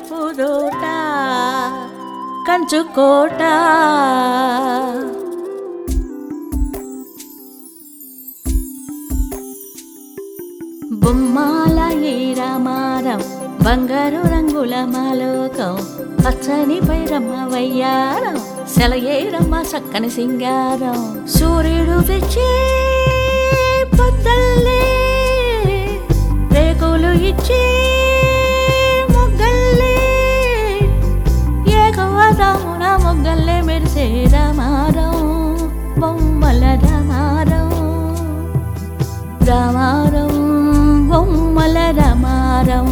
పూదోట కంచుకోట బొమ్మాల ఈ రామారం బంగారు రంగుల మాలోకం పచ్చని పైరమ్మ వయ్యారం సెలయేరమ్మ చక్కని సింగారం సూర్యుడు తెచ్చే పొద్దల్లే రేకులు ఇచ్చే మొగ్గల్లే ఏకవదమున మొగ్గల్లే మెరిసే రామారం బొమ్మల రామారం రామారం బొమ్మల రామారం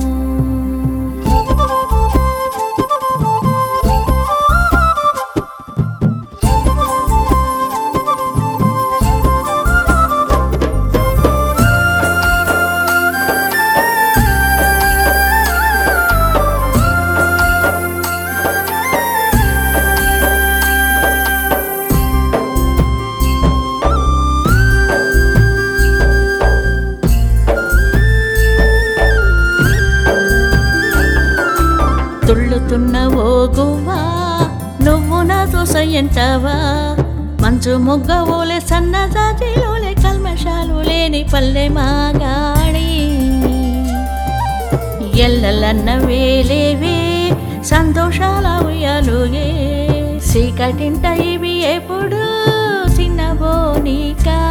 తుళ్ళుతున్న ఓ గువ్వా నువ్వు నా దోస ఎంటవా మంచు మొగ్గ ఓలే సన్నజాజిలోలే కల్మషాలు లేని పల్లె మాగాడి ఎల్లలన్న వేలేవే సంతోషాల ఉయ్యాలుగే సీకటింట ఇవి ఎప్పుడు చిన్నబోనికా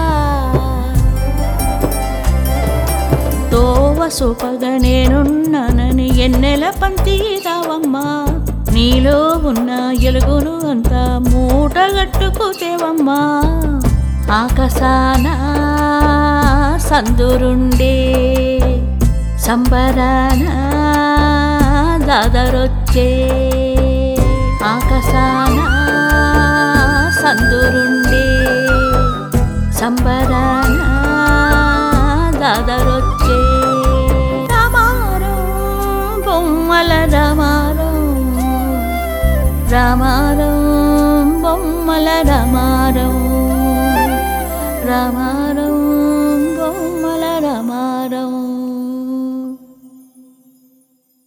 తోవ సూపగా నేనున్నానని ఎన్నెల పంతి రావమ్మా నీలో ఉన్న ఎలుగును అంతా మూటగట్టుకుతేవమ్మా ఆకాశాన సందురుండే సంబరాన దాదరొచ్చే ఆకాశాన సందురుండే సంబరాన దాదరొచ్చే రామారం బొమ్మల రామారం రామారం బొమ్మల రామారం రామారం